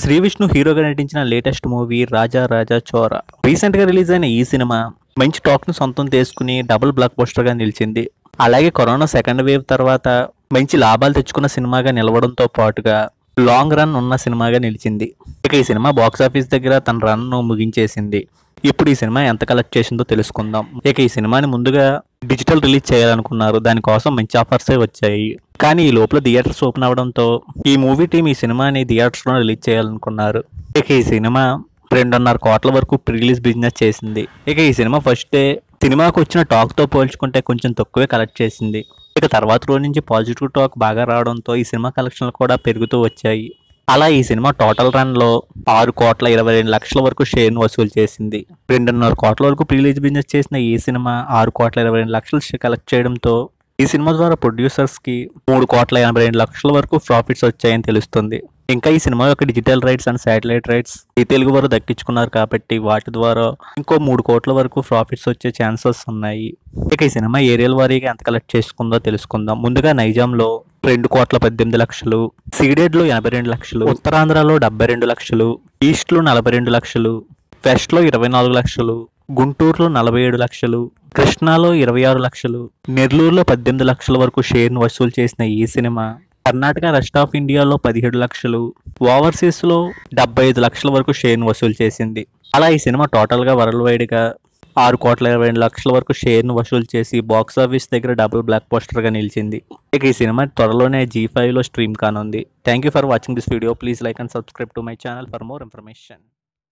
శ్రీ విష్ణు హీరోగా నటించిన latest movie Raja Raja Chora recent గా రిలీజ్ అయిన ఈ సినిమా మంచి టాక్ ను సొంతం చేసుకుని డబుల్ బ్లాక్ బస్టర్ గా నిలిచింది అలాగే కరోనా సెకండ్ వేవ్ తర్వాత మంచి లాభాలు తెచ్చుకున్న సినిమాగా నిలవడంతో పాటుగా లాంగ్ రన్ ఉన్న సినిమాగా నిలిచింది ఇక ఈ సినిమా బాక్స్ ఆఫీస్ దగ్గర తన రన్ ను ముగించేసింది ఇప్పుడు ఈ సినిమా ఎంత కలెక్ట్ చేసిందో తెలుసుకుందాం ఇక ఈ సినిమాని ముందుగా డిజిటల్ రిలీజ్ చేయాలనుకున్నారు దానికోసం మంచి ఆఫర్సే వచ్చాయి కానీ ఈ లోపల థియేటర్స్ ఓపెన్ అవడంతో ఈ మూవీ టీం ఈ సినిమాని థియేటర్స్ లో రిలీజ్ చేయాలనుకున్నారు ఇక ఈ సినిమా రెండున్నర కోట్ల వరకు రిలీజ్ బిజినెస్ చేసింది ఇక ఈ సినిమా ఫస్ట్ డే సినిమాకు వచ్చిన టాక్ తో పోల్చుకుంటే కొంచెం తక్కువే కలెక్ట్ చేసింది ఇక తర్వాత రోజు నుంచి పాజిటివ్ టాక్ బాగా రావడంతో ఈ సినిమా కలెక్షన్లు కూడా పెరుగుతూ వచ్చాయి అలా ఈ సినిమా టోటల్ రన్ లో ఆరు కోట్ల ఇరవై రెండు లక్షల వరకు షేర్ వసూలు చేసింది రెండున్నర కోట్ల వరకు రిలీజ్ బిజినెస్ చేసిన ఈ సినిమా ఆరు కోట్ల ఇరవై రెండు లక్షలు కలెక్ట్ చేయడంతో ఈ సినిమా ద్వారా ప్రొడ్యూసర్స్ కి మూడు కోట్ల ఎనభై రెండు లక్షల వరకు ప్రాఫిట్స్ వచ్చాయని తెలుస్తుంది ఇంకా ఈ సినిమా యొక్క digital rights and satellite rights ఈ తెలుగు వారు దక్కించుకున్నారు కాబట్టి వాటి ద్వారా ఇంకో మూడు కోట్ల వరకు ప్రాఫిట్స్ వచ్చే ఛాన్సెస్ ఉన్నాయి ఇక ఈ సినిమా ఏరియల్ వారీగా ఎంత కలెక్ట్ చేసుకుందో తెలుసుకుందాం ముందుగా నైజాంలో రెండు కోట్ల పద్దెనిమిది లక్షలు సీడెడ్ లో ఎనభై రెండు లక్షలు ఉత్తరాంధ్రలో డెబ్బై రెండు లక్షలు ఈస్ట్ లో నలభై రెండు లక్షలు వెస్ట్ లో ఇరవై నాలుగు లక్షలు గుంటూరులో నలభై ఏడు లక్షలు కృష్ణాలో ఇరవై ఆరు లక్షలు నెల్లూరులో పద్దెనిమిది లక్షల వరకు షేర్ను వసూలు చేసిన ఈ సినిమా కర్ణాటక రెస్ట్ ఆఫ్ ఇండియాలో పదిహేడు లక్షలు ఓవర్సీస్ లో డెబ్బై ఐదు లక్షల వరకు షేర్ను వసూలు చేసింది అలా ఈ సినిమా టోటల్ గా వరల్డ్ వైడ్ గా ఆరు కోట్ల ఇరవై రెండు లక్షల వరకు షేర్ను వసూలు చేసి బాక్స్ ఆఫీస్ దగ్గర డబుల్ బ్లాక్ పోస్టర్ గా నిలిచింది ఇక ఈ సినిమా త్వరలోనే జీ ఫైవ్ లో స్ట్రీమ్ కానుంది thank you for watching this video please like and subscribe to my channel for more information